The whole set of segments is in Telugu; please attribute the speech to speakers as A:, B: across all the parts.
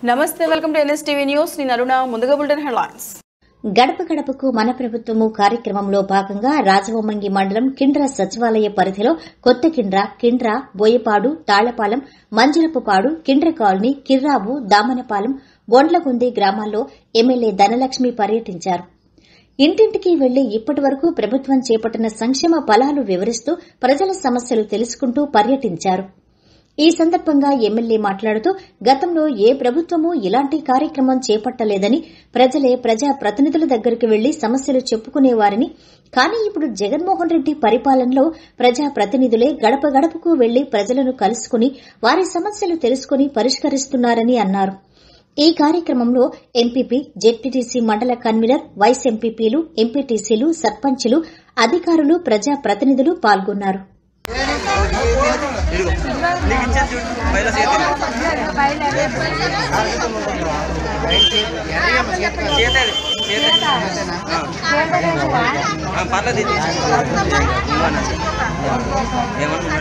A: నమస్తే వెల్కమ్ టు ఎన్ఎస్టీవీ న్యూస్ నేను అరుణ ముందుగా బులెటిన్ హెడ్లైన్స్
B: గడప గడపకు మన ప్రభుత్వము కార్యక్రమంలో భాగంగా రాజవొమ్మంగి మండలం కిండ్ర సచివాలయ పరిధిలో కొత్త కిండ్ర కిండ్ర బోయపాడు తాళ్లపాలెం మంజరపుపాడు కిండ్ర కాలనీ కిర్రావు దామనపాలెం బొండ్లగుంది గ్రామాల్లో ఎమ్మెల్యే ధనలక్ష్మి పర్యటించారు ఇంటింటికి వెళ్లి ఇప్పటి వరకు ప్రభుత్వం చేపట్టిన సంక్షేమ ఫలాలు వివరిస్తూ ప్రజల సమస్యలు తెలుసుకుంటూ పర్యటించారు ఈ సందర్భంగా ఎమ్మెల్యే మాట్లాడుతూ గతంలో ఏ ప్రభుత్వమూ ఇలాంటి కార్యక్రమం చేపట్టలేదని ప్రజలే ప్రజా ప్రతినిధుల దగ్గరికి వెళ్లి సమస్యలు చెప్పుకునేవారని కానీ ఇప్పుడు జగన్మోహన్ రెడ్డి పరిపాలనలో ప్రజా ప్రతినిధులే గడప గడపకు వెళ్లి ప్రజలను కలుసుకుని వారి సమస్యలు తెలుసుకుని పరిష్కరిస్తున్నారని అన్నారు ఈ కార్యక్రమంలో ఎంపీపీ జెడ్పీటీసీ మండల కన్వీనర్ వైస్ ఎంపీపీలు ఎంపీటీసీలు సర్పంచులు అధికారులు ప్రజా ప్రతినిధులు పాల్గొన్నారు
C: పర్లేదు ఇది. ఏమన్నా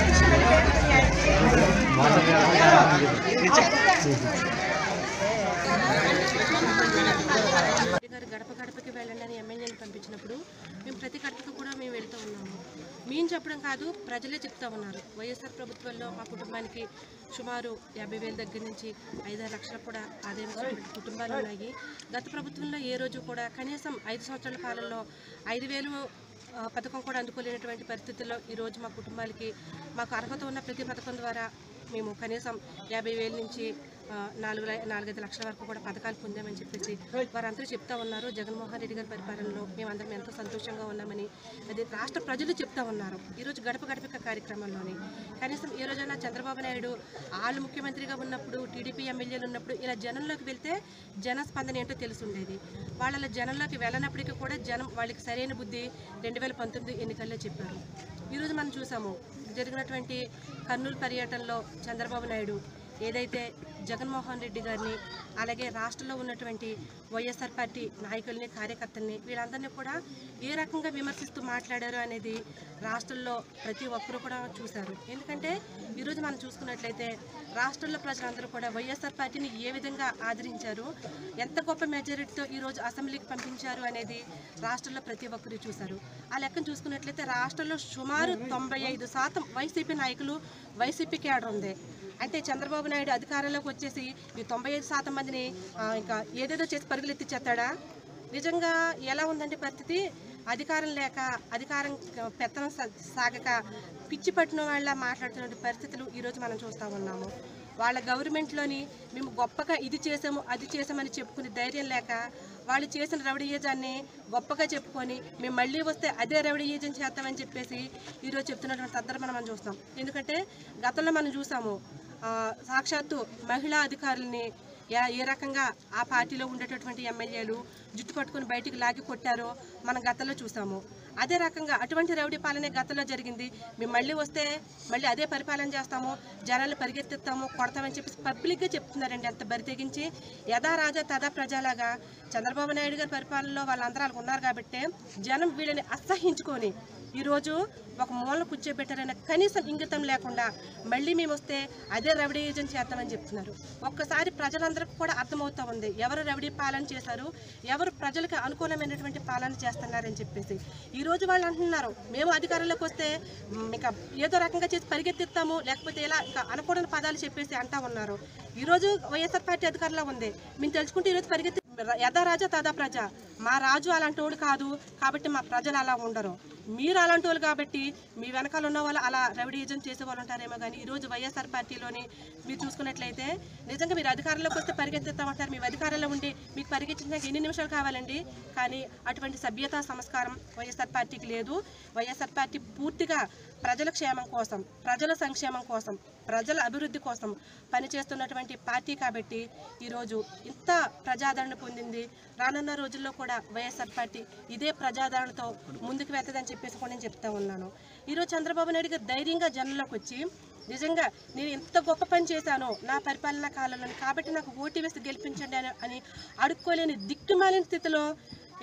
D: రెడ్డి గారు గడప గడపకి వెళ్ళండి అని ఎమ్మెల్యేని పంపించినప్పుడు మేము ప్రతి గడపకు కూడా మేము వెళ్తూ ఉన్నాము మేము చెప్పడం కాదు ప్రజలే చెప్తా ఉన్నారు వైఎస్ఆర్ ప్రభుత్వంలో మా కుటుంబానికి సుమారు యాభై వేల దగ్గర నుంచి ఐదారు లక్షల కూడా ఆదాయం వచ్చిన కుటుంబాలు ఉన్నాయి గత ప్రభుత్వంలో ఏ రోజు కూడా కనీసం ఐదు సంవత్సరాల కాలంలో ఐదు వేలు ఆ, పథకం కూడా అందుకోలేనటువంటి పరిస్థితుల్లో ఈరోజు మా కుటుంబాలకి మాకు అర్హత ఉన్న ప్రతి పథకం ద్వారా మేము కనీసం యాభై వేల నుంచి ఆ, నాలుగు లై- నాలుగైదు లక్షల వరకు కూడా పథకాలు పొందామని చెప్పేసి వారందరూ చెప్తా ఉన్నారు జగన్మోహన్ రెడ్డి గారి పరిపాలనలో మేమందరం ఎంతో సంతోషంగా ఉన్నామని అది రాష్ట్ర ప్రజలు చెప్తా ఉన్నారు ఈరోజు గడప గడప కార్యక్రమంలోని కనీసం ఏ రోజైనా చంద్రబాబు నాయుడు వాళ్ళు ముఖ్యమంత్రిగా ఉన్నప్పుడు టీడీపీ ఎమ్మెల్యేలు ఉన్నప్పుడు ఇలా జనంలోకి వెళ్తే జన స్పందన ఏంటో తెలుసుండేది వాళ్ళ జనంలోకి వెళ్ళనప్పటికీ కూడా జనం వాళ్ళకి సరైన బుద్ధి రెండు వేల పంతొమ్మిది ఎన్నికల్లో చెప్పారు ఈరోజు మనం చూసాము జరిగినటువంటి కర్నూలు పర్యటనలో చంద్రబాబు నాయుడు ఏదైతే జగన్మోహన్ రెడ్డి గారిని అలాగే రాష్ట్రంలో ఉన్నటువంటి వైఎస్ఆర్ పార్టీ నాయకుల్ని కార్యకర్తల్ని వీళ్ళందరినీ కూడా ఏ రకంగా విమర్శిస్తూ మాట్లాడారు అనేది రాష్ట్రంలో ప్రతి ఒక్కరూ కూడా చూశారు ఎందుకంటే ఈరోజు మనం చూసుకున్నట్లయితే రాష్ట్రంలో ప్రజలందరూ కూడా వైఎస్ఆర్ పార్టీని ఏ విధంగా ఆదరించారు ఎంత గొప్ప మెజారిటీతో ఈరోజు అసెంబ్లీకి పంపించారు అనేది రాష్ట్రంలో ప్రతి ఒక్కరు చూశారు ఆ లెక్కను చూసుకున్నట్లయితే రాష్ట్రంలో సుమారు తొంభై ఐదు శాతం వైసీపీ నాయకులు వైసీపీ కేడర్ ఉంది అంటే చంద్రబాబు నాయుడు అధికారంలోకి వచ్చేసి ఈ తొంభై ఐదు శాతం మందిని ఆ, ఇంకా ఏదేదో చేసి పరుగులు ఎత్తిచ్చేస్తాడా నిజంగా ఎలా ఉందంటే పరిస్థితి అధికారం లేక అధికారం పెత్తనం సా- సాగక పిచ్చి పట్టిన వాళ్ళ మాట్లాడుతున్న పరిస్థితులు ఈరోజు మనం చూస్తూ ఉన్నాము వాళ్ళ గవర్నమెంట్లోని మేము గొప్పగా ఇది చేసాము అది చేసామని చెప్పుకునే ధైర్యం లేక వాళ్ళు చేసిన రౌడీయేజాన్ని గొప్పగా చెప్పుకొని మేము మళ్ళీ వస్తే అదే రౌడీయేజం చేస్తామని చెప్పేసి ఈరోజు చెప్తున్నటువంటి సందర్భం మనం చూస్తాం ఎందుకంటే గతంలో మనం చూసాము ఆ, సాక్షాత్తు మహిళా అధికారుల్ని ఏ- ఏ రకంగా ఆ పార్టీలో ఉండేటటువంటి ఎమ్మెల్యేలు జుట్టు పట్టుకొని బయటికి లాగి కొట్టారో మనం గతంలో చూసాము అదే రకంగా అటువంటి రౌడీ పాలనే గతంలో జరిగింది మేము మళ్ళీ వస్తే మళ్ళీ అదే పరిపాలన చేస్తాము జనాలు పరిగెత్తిస్తాము కొడతామని చెప్పేసి పబ్లిక్గా చెప్తున్నారండి అంత బరి తెగించి యథా రాజా తదా ప్రజలాగా చంద్రబాబు నాయుడు గారి పరిపాలనలో వాళ్ళందరూ వాళ్ళకు ఉన్నారు కాబట్టి జనం వీళ్ళని అసహించుకొని ఈరోజు ఒక మూల కూర్చోబెట్టారన్న కనీసం ఇంగితం లేకుండా మళ్ళీ మేము వస్తే అదే రవిడీ ఏజెంట్ చేద్దామని చెప్తున్నారు ఒక్కసారి ప్రజలందరికీ కూడా అర్థమవుతా ఉంది ఎవరు రవిడీ పాలన చేశారు ఎవరు ప్రజలకు అనుకూలమైనటువంటి పాలన చేస్తున్నారని చెప్పేసి ఈ రోజు వాళ్ళు అంటున్నారు మేము అధికారంలోకి వస్తే మ్, ఇక ఏదో రకంగా చేసి పరిగెత్తిస్తాము లేకపోతే ఇలా ఇక అనకూడని పదాలు చెప్పేసి అంటా ఉన్నారు ఈ రోజు వైఎస్ఆర్ పార్టీ అధికారంలో ఉంది మేము తెలుసుకుంటే ఈరోజు పరిగెత్తి యథా రాజా తదా ప్రజ మా రాజు అలాంటి వాడు కాదు కాబట్టి మా ప్రజలు అలా ఉండరు మీరు అలాంటి వాళ్ళు కాబట్టి మీ వెనకాల ఉన్న వాళ్ళు అలా రెవడీజం చేసే వాళ్ళు ఉంటారేమో కానీ ఈరోజు వైఎస్ఆర్ పార్టీలోని మీరు చూసుకున్నట్లయితే నిజంగా మీరు అధికారంలోకి వస్తే పరిగెత్తిస్తామంటారు మీ అధికారంలో ఉండి మీకు పరిగెత్తించడానికి ఎన్ని నిమిషాలు కావాలండి కానీ అటువంటి సభ్యత సంస్కారం వైఎస్ఆర్ పార్టీకి లేదు వైఎస్ఆర్ పార్టీ పూర్తిగా ప్రజల క్షేమం కోసం ప్రజల సంక్షేమం కోసం ప్రజల అభివృద్ధి కోసం పనిచేస్తున్నటువంటి పార్టీ కాబట్టి ఈరోజు ఇంత ప్రజాదరణ పొందింది రానున్న రోజుల్లో కూడా వైఎస్ఆర్ పార్టీ ఇదే ప్రజాదరణతో ముందుకు వెళ్తుందని చెప్పేసి కూడా నేను చెప్తా ఉన్నాను ఈరోజు చంద్రబాబు నాయుడు గారు ధైర్యంగా జనంలోకి వచ్చి నిజంగా నేను ఎంత గొప్ప పని చేశానో నా పరిపాలనా కాలంలో కాబట్టి నాకు ఓటు వేసి గెలిపించండి అని అని అడుక్కోలేని దిక్కుమాలిన స్థితిలో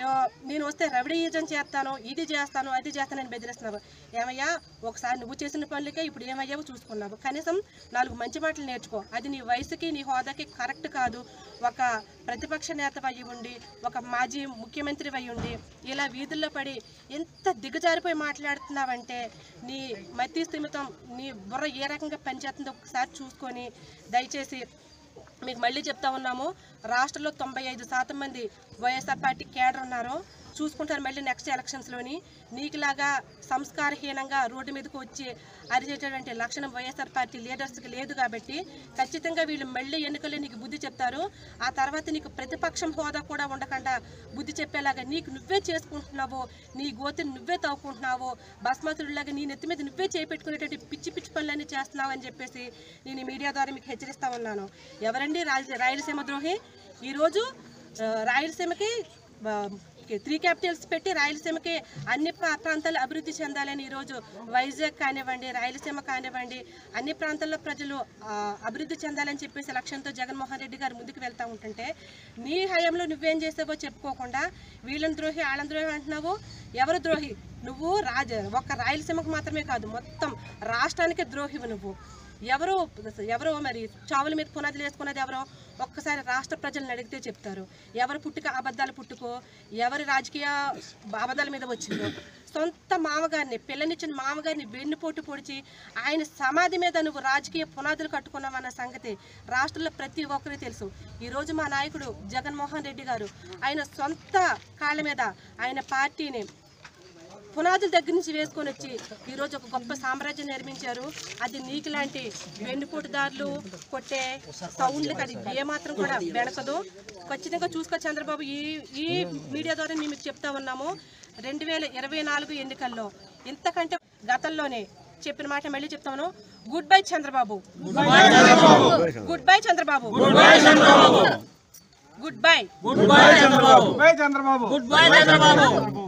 D: ఆ, నేను వస్తే రవిడీజం చేస్తాను ఇది చేస్తాను అది చేస్తానని బెదిరిస్తున్నావు ఏమయ్యా ఒకసారి నువ్వు చేసిన పనులకే ఇప్పుడు ఏమయ్యావో చూసుకున్నావు కనీసం నాలుగు మంచి మాటలు నేర్చుకో అది నీ వయసుకి నీ హోదాకి కరెక్ట్ కాదు ఒక ప్రతిపక్ష నేత అయి ఉండి ఒక మాజీ ముఖ్యమంత్రి అయి ఉండి ఇలా వీధుల్లో పడి ఎంత దిగజారిపోయి మాట్లాడుతున్నావంటే నీ మతి స్థిమితం నీ బుర్ర ఏ రకంగా పనిచేస్తుందో ఒకసారి చూసుకొని దయచేసి మీకు మళ్ళీ చెప్తా ఉన్నాము రాష్ట్రంలో తొంభై ఐదు శాతం మంది వైఎస్ఆర్ పార్టీ కేడర్ ఉన్నారు చూసుకుంటారు మళ్ళీ నెక్స్ట్ ఎలక్షన్స్లోని నీకులాగా సంస్కారహీనంగా రోడ్డు మీదకి వచ్చి అరిచేటటువంటి లక్షణం వైఎస్ఆర్ పార్టీ లీడర్స్కి లేదు కాబట్టి ఖచ్చితంగా వీళ్ళు మళ్ళీ ఎన్నికల్లో నీకు బుద్ధి చెప్తారు ఆ తర్వాత నీకు ప్రతిపక్షం హోదా కూడా ఉండకుండా బుద్ధి చెప్పేలాగా నీకు నువ్వే చేసుకుంటున్నావో నీ గోతిని నువ్వే తవ్వుకుంటున్నావో భస్మతుడిలాగా నీ నెత్తి మీద నువ్వే చేపెట్టుకునేటువంటి పిచ్చి పిచ్చి పనులన్నీ చేస్తున్నావు అని చెప్పేసి నేను ఈ మీడియా ద్వారా మీకు హెచ్చరిస్తా ఉన్నాను ఎవరండి రాయల రాయలసీమ ద్రోహి ఈరోజు ఆ, రాయలసీమకి ఆ, త్రీ క్యాపిటల్స్ పెట్టి రాయలసీమకి అన్ని ప్రా- ప్రాంతాలు అభివృద్ధి చెందాలని ఈరోజు వైజాగ్ కానివ్వండి రాయలసీమ కానివ్వండి అన్ని ప్రాంతాల్లో ప్రజలు ఆ, అభివృద్ధి చెందాలని చెప్పేసి లక్ష్యంతో జగన్మోహన్ రెడ్డి గారు ముందుకు వెళ్తూ ఉంటుంటే నీ హయాంలో నువ్వేం చేసావో చెప్పుకోకుండా వీళ్ళని ద్రోహి వాళ్ళని ద్రోహి అంటున్నావు ఎవరు ద్రోహి నువ్వు రాజ ఒక్క రాయలసీమకు మాత్రమే కాదు మొత్తం రాష్ట్రానికి ద్రోహివు నువ్వు ఎవరు ఎవరో మరి చావుల మీద పునాదులు వేసుకున్నది ఎవరో ఒక్కసారి రాష్ట్ర ప్రజలను అడిగితే చెప్తారు ఎవరు పుట్టుక అబద్ధాలు పుట్టుకో ఎవరి రాజకీయ అబద్ధాల మీద వచ్చిందో సొంత మామగారిని పిల్లనిచ్చిన మామగారిని వెన్నుపోటు పొడిచి ఆయన సమాధి మీద నువ్వు రాజకీయ పునాదులు కట్టుకున్నావన్న సంగతి రాష్ట్రంలో ప్రతి ఒక్కరికి తెలుసు ఈరోజు మా నాయకుడు జగన్మోహన్ రెడ్డి గారు ఆయన సొంత కాళ్ళ మీద ఆయన పార్టీని పునాదుల దగ్గర నుంచి వేసుకొని వచ్చి ఈరోజు ఒక గొప్ప సామ్రాజ్యం నిర్మించారు అది నీకు లాంటి వెన్నుపోటుదారులు కొట్టే సౌండ్లు అది ఏమాత్రం కూడా వెనకదు ఖచ్చితంగా చూసుకో చంద్రబాబు ఈ ఈ మీడియా ద్వారా మేము మీకు చెప్తా ఉన్నాము రెండు వేల ఇరవై నాలుగు ఎన్నికల్లో ఇంతకంటే గతంలోనే చెప్పిన మాట మళ్ళీ చెప్తాను good bye Chandrababu good bye Chandrababu good bye
E: good bye Chandrababu good bye Chandrababu good bye Chandrababu